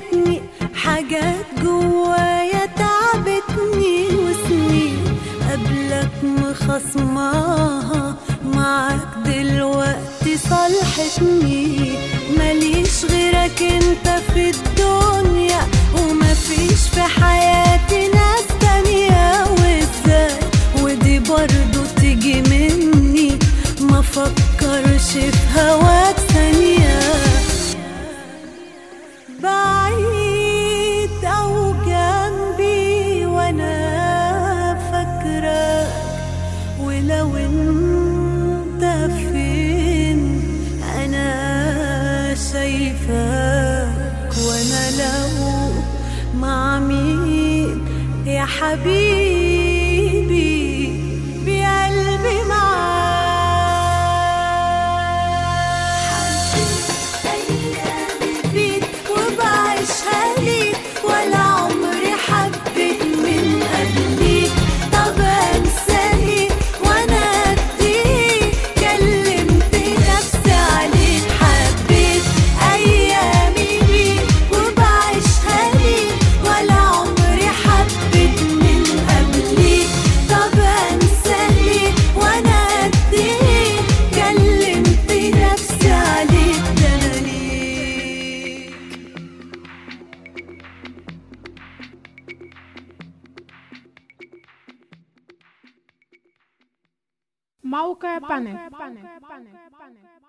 فاتتني حاجات جوايا تعبتني وسنين قبلك مخصماها معاك دلوقتي صالحتني ماليش غيرك انت في الدنيا ومفيش في حياتي ناس تانية وازاي ودي برضو تيجي مني ما فكرش في هواك ثانية بعيد أو جنبي وأنا فاكرك ولو انت فين أنا شايفاك وأنا لو مع مين يا حبيبي بقلبي معاك أيامي بيك وبعيشها ليك ولا عمري حبيت من قبليك طب انساني وانا اديك كلمت نفسي عليك حبيت ايامي بيك وبعيشها ليك ولا عمري حبيت من قبليك طب انساني وانا اديك كلمت نفسي عليك ده انا ليك موقع بانل